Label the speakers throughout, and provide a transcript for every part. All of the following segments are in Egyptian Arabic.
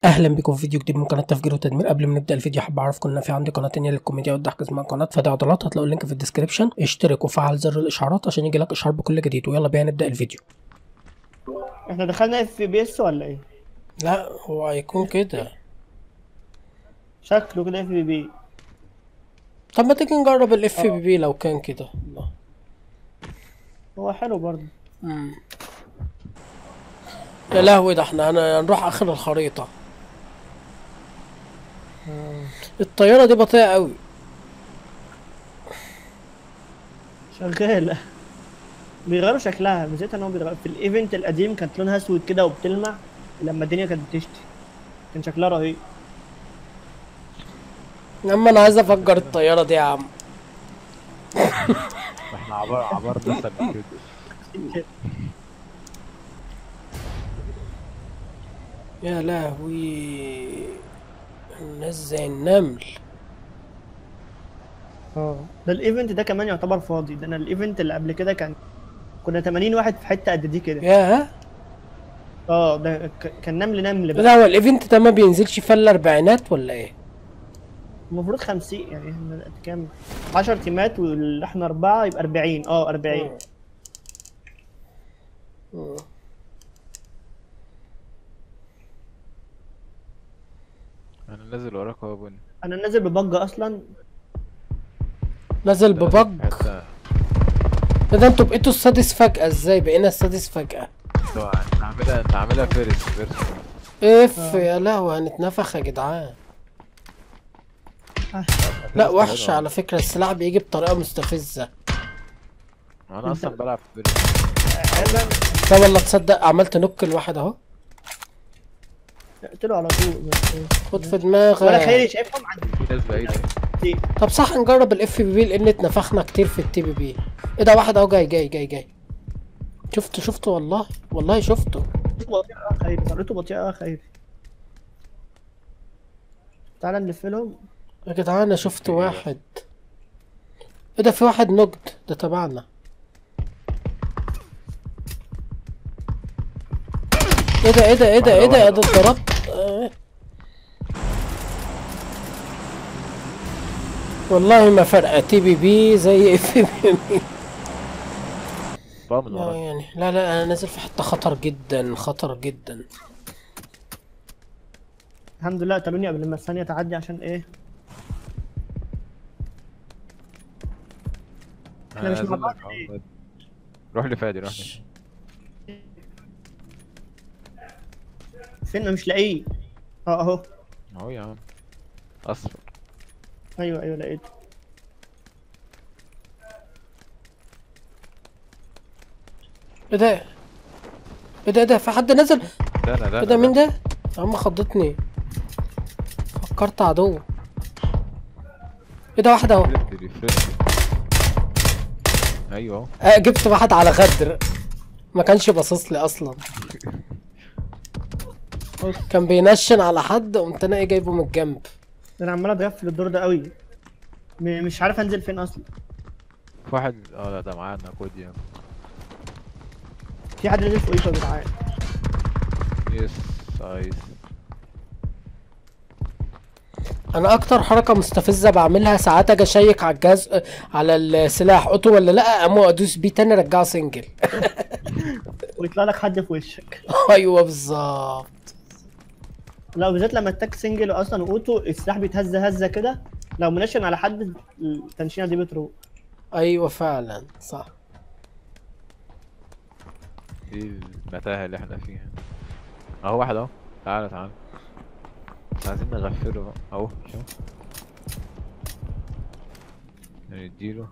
Speaker 1: اهلا بكم في فيديو جديد من قناه تفجير وتدمير قبل ما نبدا الفيديو حابب اعرفكم ان في عندي قناه تانية للكوميديا والضحك اسمها قناه فادي عضلات هتلاقوا اللينك في الديسكربشن اشترك وفعل زر الاشعارات عشان يجي لك اشعار بكل جديد ويلا بينا نبدا الفيديو
Speaker 2: احنا دخلنا اف بي اس ولا ايه؟
Speaker 1: لا هو هيكون كده
Speaker 2: شكله كده اف بي بي
Speaker 1: طب ما تيجي نجرب الاف بي بي لو كان كده الله.
Speaker 2: هو حلو برضه
Speaker 1: مم. يا لهوي ده احنا هن- هنروح اخر الخريطه الطياره دي بطيئه قوي
Speaker 2: شغالة بيغيروا شكلها بالذات ان هو بيغير في الايفنت القديم كانت لونها اسود كده وبتلمع لما الدنيا كانت بتشتي كان شكلها رهيب
Speaker 1: يا عم انا عايز افجر الطياره دي يا عم
Speaker 3: احنا عبر عبرنا لسه من كده
Speaker 1: يا لهوي الناس زي النمل
Speaker 2: اه ده الايفنت ده كمان يعتبر فاضي ده انا الايفنت اللي قبل كده كان كنا 80 واحد في حته قد دي كده
Speaker 1: ياه
Speaker 2: اه ده ك- كان نمل نمل بقى
Speaker 1: ده هو الايفنت ده ما بينزلش في الاربعينات ولا ايه
Speaker 2: المفروض 50 يعني احنا قد كام 10 تيمات واحنا اربعه يبقى 40 اه 40
Speaker 1: مم.
Speaker 3: انا نازل وراك اهو يا بني
Speaker 2: انا نازل ببج اصلا
Speaker 1: نزل ببج
Speaker 3: حتة
Speaker 1: ده, ده انتوا بقيتوا السادس فجأة ازاي بقينا السادس فجأة
Speaker 3: انت انت عاملها انت عاملها فيرس فيرس
Speaker 1: اف يا لهوي هنتنفخ يا جدعان
Speaker 2: آه.
Speaker 1: لا وحشة على فكرة السلاح بيجي بطريقة مستفزة
Speaker 3: انا اصلا بلعب فيرس
Speaker 2: عيبا
Speaker 1: طب والله تصدق عملت نوك الواحد اهو
Speaker 2: قلت له على طول بس
Speaker 1: خد في
Speaker 2: ولا خيري
Speaker 1: دماغك
Speaker 2: شايفهم عندي
Speaker 3: في ناس بعيدة
Speaker 2: كتير.
Speaker 1: طب صح نجرب الاف بي بي لان اتنفخنا كتير في التي بي بي ايه ده واحد اهو جاي جاي جاي جاي شفته شفته والله والله شفته
Speaker 2: بطيئة اه خيري طريقته بطيئة اه خيري تعالى نلف لهم
Speaker 1: يا جدعان انا شفت واحد ايه ده في واحد نجد ده تبعنا ايه ده ايه ده ايه ده ايه ده ايه ده اتضربت آه. والله ما فرقة تي بي بي زي اف بي بي
Speaker 3: بقى من
Speaker 1: لا
Speaker 3: وراك
Speaker 1: يعني لا لا انا نازل في حتة خطر جدا خطر جدا
Speaker 2: الحمد لله قتلوني قبل ما الثانية تعدي عشان ايه احنا مش
Speaker 3: أنا
Speaker 2: مع
Speaker 3: نازل
Speaker 2: بعض
Speaker 3: لك أهو.
Speaker 2: ليه؟
Speaker 3: روح لفادي روح لفادي
Speaker 2: فين أنا مش لاقيه اه اهو
Speaker 3: اهو يا عم اصفر
Speaker 2: ايوه ايوه لقيته
Speaker 1: ايه ده ايه ده ايه ده في حد نزل
Speaker 3: ده انا ده
Speaker 1: ايه ده
Speaker 3: أنا،
Speaker 1: مين ده يا عم خضتني فكرت عدو ايه ده واحد اهو
Speaker 3: فريد فريد ايوه اهو
Speaker 1: آه جبت واحد على غدر ما كانش باصص لي اصلا كان بينشن على حد قمت انا ايه جايبه من الجنب
Speaker 2: انا عمال اتغفل الدور ده قوي م- مش عارف انزل فين اصلا
Speaker 3: في واحد اه لا ده معانا كود يا
Speaker 2: في حد نزل فوقيكوا يا جدعان
Speaker 3: يس ايس
Speaker 1: انا اكتر حركه مستفزه بعملها ساعات اجي اشيك على الجهاز آه، على السلاح اوتو ولا لا اقوم ادوس بيه تاني ارجعه سنجل
Speaker 2: ويطلع لك حد في وشك
Speaker 1: ايوه بالظبط
Speaker 2: لو بالذات لما التاك سنجل اصلا اوتو السلاح بيتهز هزه كده لو منشن على حد التنشينه دي بتروح
Speaker 1: ايوه فعلا صح
Speaker 3: دي المتاهة اللي احنا فيها اهو واحد اهو تعالى تعالى عايزين نغفله بقى اهو شوف نديله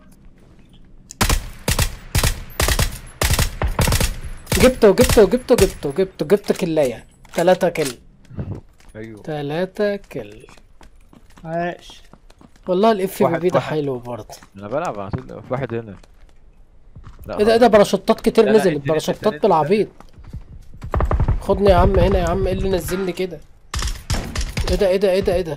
Speaker 1: جبته جبته جبته جبته جبته جبت كلايه تلاتة كل
Speaker 3: ايوه
Speaker 1: تلاتة كل
Speaker 2: عاش
Speaker 1: والله الاف بي
Speaker 3: واحد-
Speaker 1: بي ده
Speaker 3: واحد.
Speaker 1: حلو برضه
Speaker 3: انا بلعب على طول في واحد هنا لا
Speaker 1: ايه ده ايه ده باراشوتات كتير
Speaker 3: لا، لا،
Speaker 1: نزلت
Speaker 3: انزل،
Speaker 1: باراشوتات
Speaker 3: انزل،
Speaker 1: بالعبيط خدني يا عم هنا يا عم ايه اللي نزلني كده ايه ده ايه ده ايه ده ايه ده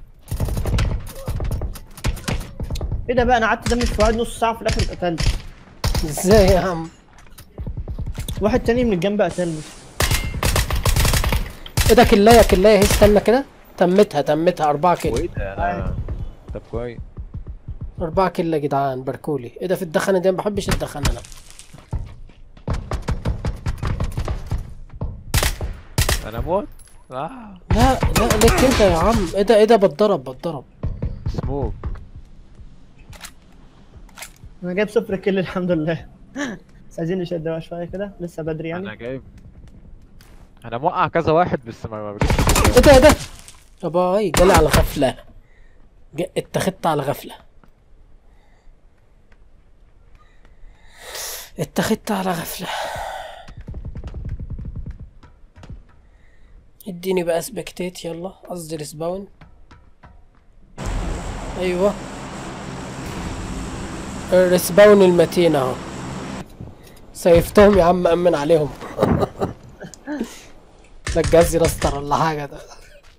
Speaker 2: ايه ده بقى انا قعدت دمج في واحد نص ساعه في الاخر اتقتلت
Speaker 1: ازاي يا عم
Speaker 2: واحد تاني من الجنب قتلني
Speaker 1: ايه ده كلايه كلايه اهي استنى كده تمتها تمتها أربعة كيلو
Speaker 3: وايه ده انا طب كويس
Speaker 1: أربعة كيلو يا جدعان باركولي ايه ده في الدخنة دي ما بحبش الدخنة انا
Speaker 3: انا موت اه
Speaker 1: لا لا ليه كده يا عم ايه ده ايه ده بتضرب بتضرب
Speaker 3: سموك
Speaker 2: انا جايب صفر كل الحمد لله بس عايزين نشد بقى شويه كده لسه بدري
Speaker 3: انا
Speaker 2: يعني
Speaker 3: جايب انا موقع كذا واحد بس ما ما بجيبش
Speaker 1: ايه ده ايه ده يا باي جالي على غفلة جا- اتخذت على غفلة اتخذت على غفلة اديني بقى سبكتيت يلا قصدي ريسباون ايوه الريسباون المتين اهو سيفتهم يا عم امن عليهم ده الجهاز يرستر ولا حاجه ده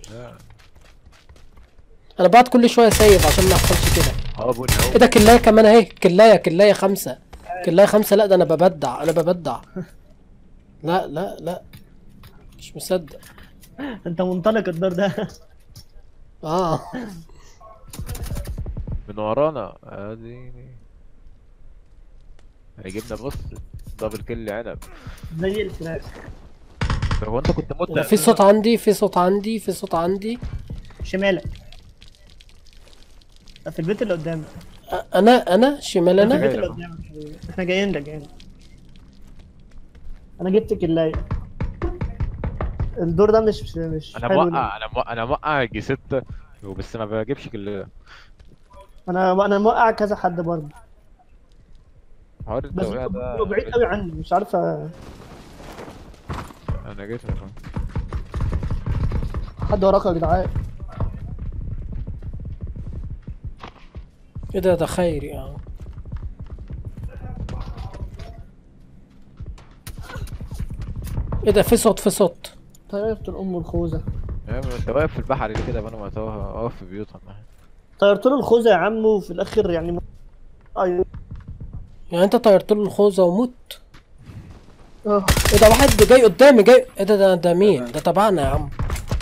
Speaker 1: انا بعد كل شويه سيف عشان ما يحصلش كده
Speaker 3: اه بني اهو
Speaker 1: ايه ده كلايه كمان اهي كلايه كلايه خمسه كلايه خمسه لا ده انا ببدع انا ببدع لا لا لا مش مصدق
Speaker 2: انت منطلق الدور ده
Speaker 1: اه
Speaker 3: من ورانا اديني هيجيبنا بص دبل كل عنب
Speaker 2: زي الفراخ
Speaker 3: طب هو انت كنت مت
Speaker 1: ده في صوت عندي في صوت عندي في صوت عندي
Speaker 2: شمالك في البيت اللي قدامك
Speaker 1: أ- انا انا شمال
Speaker 2: في
Speaker 1: انا
Speaker 2: البيت اللي
Speaker 3: جاي لك.
Speaker 2: قدامك حبيبي. احنا جايين لك جايين لك. انا جبت كلاية الدور ده مش مش
Speaker 3: انا
Speaker 2: حلو
Speaker 3: موقع انا موقع انا موقع يجي ستة بس ما بجيبش كل
Speaker 2: انا انا موقع كذا حد برضه
Speaker 3: حوار
Speaker 2: بس
Speaker 3: التوقيع
Speaker 2: هو
Speaker 3: ده
Speaker 2: بعيد قوي عني مش عارف أ-
Speaker 3: انا جيت لك أهو.
Speaker 2: حد وراك يا جدعان
Speaker 1: ايه ده ده خيري اه ايه ده في صوت في صوت
Speaker 2: طيرت الام والخوذه
Speaker 3: يا عم انت واقف في البحر ليه كده وانا ما واقف في بيوتهم
Speaker 2: طيرت له الخوذه يا عم وفي الاخر يعني م- ايوه
Speaker 1: يعني انت طيرت له الخوذه ومت
Speaker 2: اه
Speaker 1: ايه ده واحد جاي قدامي جاي ايه ده ده, ده مين ده تبعنا يا عم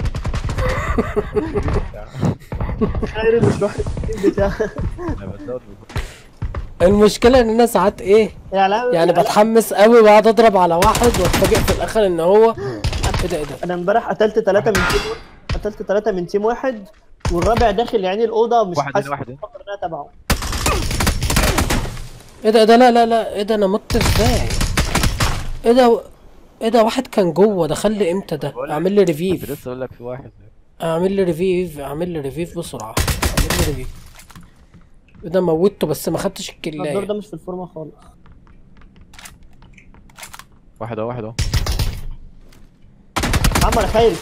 Speaker 2: خير مش واحد بتاع
Speaker 3: انا بتزود
Speaker 1: المشكله ان انا ساعات ايه
Speaker 2: يعني
Speaker 1: يعني بتحمس قوي واقعد اضرب على واحد واتفاجئ في الاخر ان هو ايه ده ايه ده
Speaker 2: انا امبارح قتلت ثلاثة من تيم واحد- قتلت ثلاثة من تيم واحد والرابع داخل يعني الأوضة مش
Speaker 3: واحد
Speaker 2: حاسس
Speaker 3: هنا واحد هنا
Speaker 2: بفكر إن أنا تبعه
Speaker 1: ايه ده ايه ده لا لا لا ايه ده انا مت ازاي ايه ده ايه ده واحد كان جوه دخل لي امتى ده اعمل لي
Speaker 3: كنت
Speaker 1: ريفيف
Speaker 3: لسه اقول لك في واحد
Speaker 1: اعمل لي ريفيف اعمل لي ريفيف بسرعه اعمل لي ريفيف ايه ده موتته بس ما خدتش
Speaker 2: الدور ده
Speaker 1: الكلايه
Speaker 2: مش في الفورمة خالص
Speaker 3: واحد اهو واحد اهو
Speaker 2: عمر خير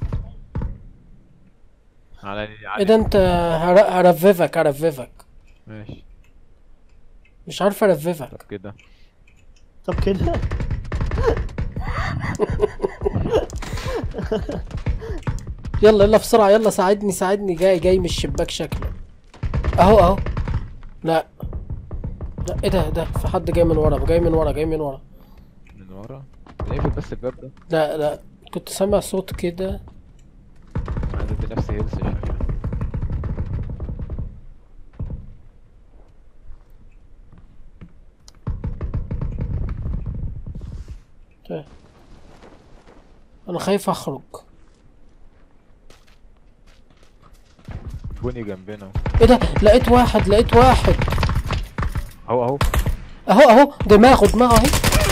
Speaker 3: على
Speaker 1: ايه
Speaker 3: على
Speaker 1: ده انت هر- هرففك هرففك
Speaker 3: ماشي
Speaker 1: مش عارف ارففك
Speaker 3: طب كده
Speaker 2: طب كده
Speaker 1: يلا يلا بسرعه يلا ساعدني ساعدني جاي جاي من الشباك شكله اهو اهو لا لا ايه ده ده في حد جاي من ورا جاي من ورا جاي من ورا
Speaker 3: من ورا نقفل بس الباب ده
Speaker 1: لا لا كنت سامع صوت كده
Speaker 3: عايز ادي نفسي هيلث شوية
Speaker 1: طيب. انا خايف اخرج
Speaker 3: بني جنبنا
Speaker 1: ايه ده لقيت واحد لقيت واحد
Speaker 3: اهو اهو
Speaker 1: اهو اهو دماغه دماغه اهي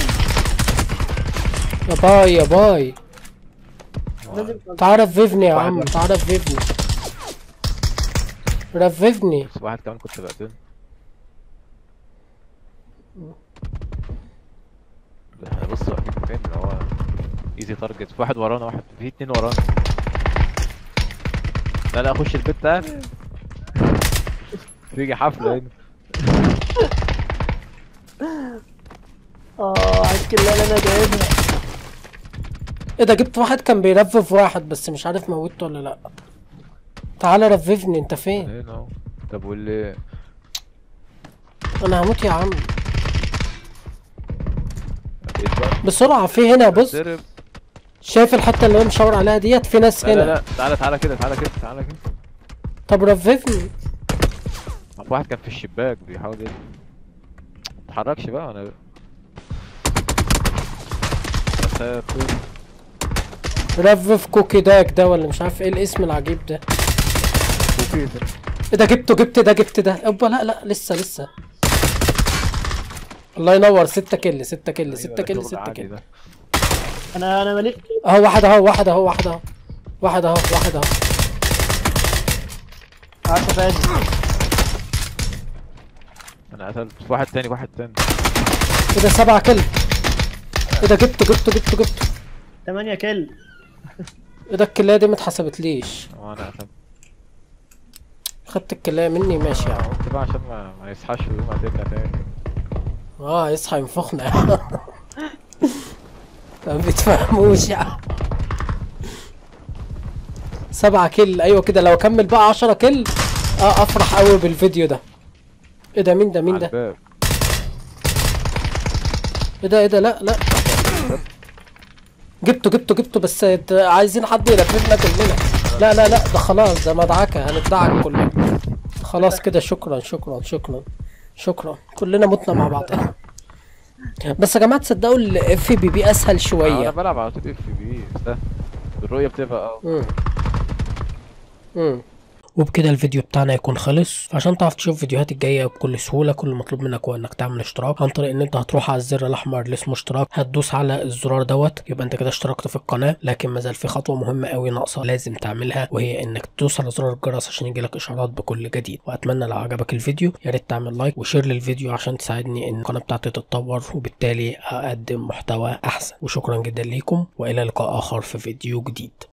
Speaker 1: يا باي يا باي
Speaker 2: لازم
Speaker 1: تعال رففني يا
Speaker 3: واحد
Speaker 1: عم
Speaker 3: واحد.
Speaker 1: تعال رففني رففني
Speaker 3: بس واحد كمان كنت بقتله ده احنا بص واقفين فين اللي هو ايزي تارجت في واحد ورانا واحد في اتنين ورانا لا لا اخش البيت تاني تيجي حفلة هنا
Speaker 2: اه عايز كلا اللي انا جايبها
Speaker 1: ايه ده جبت واحد كان بيرفف واحد بس مش عارف موته ولا لا تعال رففني انت فين
Speaker 3: هنا اهو طب واللي
Speaker 1: انا هموت يا عم
Speaker 3: بقيت بقى
Speaker 1: بسرعة في هنا بص
Speaker 3: ضرب
Speaker 1: شايف الحته اللي انا مشاور عليها ديت في ناس
Speaker 3: لا
Speaker 1: هنا
Speaker 3: لا لا تعالى تعالى كده تعالى كده تعالى كده
Speaker 1: طب رففني
Speaker 3: في واحد كان في الشباك بيحاول يجري متحركش بقى انا يا ساتر
Speaker 1: رفف كوكي داك ده ولا مش عارف ايه الاسم العجيب ده
Speaker 3: وفي ده.
Speaker 1: ايه ده جبته جبت ده جبت ده اوبا لا لا لسه لسه الله ينور ستة كل ستة كل
Speaker 3: أيوة،
Speaker 1: ستة
Speaker 3: ده
Speaker 1: كل
Speaker 3: شغل
Speaker 1: ستة
Speaker 3: عادي
Speaker 1: كل
Speaker 3: ده.
Speaker 2: انا انا مليت
Speaker 1: اهو واحد اهو واحد اهو واحد اهو واحد اهو واحد اهو
Speaker 2: عارفه فادي
Speaker 3: انا قتلت في واحد تاني واحد تاني
Speaker 1: ايه ده سبعة كل ايه ده جبته جبته جبته جبته
Speaker 2: 8 كيل
Speaker 1: ايه ده الكلاية دي ما اتحسبتليش
Speaker 3: اه انا قتلت
Speaker 1: خدت الكلاية مني ماشي يا عم
Speaker 3: قلت بقى عشان ما, ما يصحاش ويقوم قاتلنا تاني
Speaker 1: اه يصحى ينفخنا يا عم ما بيتفهموش يا عم سبعة كل ايوه كده لو اكمل بقى عشرة كل اه افرح قوي بالفيديو ده ايه ده مين ده مين
Speaker 3: على
Speaker 1: ده
Speaker 3: الباب
Speaker 1: ايه ده ايه ده لا لا جبته جبته جبته بس ت- عايزين حد يلففنا كلنا لا لا لا ده خلاص ده مدعكة هندعك كلنا خلاص كده شكرا شكرا شكرا شكرا كلنا متنا مع بعض بس يا جماعة تصدقوا الاف بي بي اسهل
Speaker 3: انا
Speaker 1: شوية
Speaker 3: بلعب على طول اف بي ده الرؤية بتبقى اه
Speaker 1: مم. مم. وبكده الفيديو بتاعنا يكون خلص عشان تعرف تشوف الفيديوهات الجايه بكل سهوله كل المطلوب منك هو انك تعمل اشتراك عن طريق ان انت هتروح على الزر الاحمر اللي اسمه اشتراك هتدوس على الزرار دوت يبقى انت كده اشتركت في القناه لكن مازال في خطوه مهمه قوي ناقصه لازم تعملها وهي انك تدوس على زرار الجرس عشان يجيلك اشعارات بكل جديد واتمنى لو عجبك الفيديو يا ريت تعمل لايك وشير للفيديو عشان تساعدني ان القناه بتاعتي تتطور وبالتالي اقدم محتوى احسن وشكرا جدا ليكم والى لقاء اخر في فيديو جديد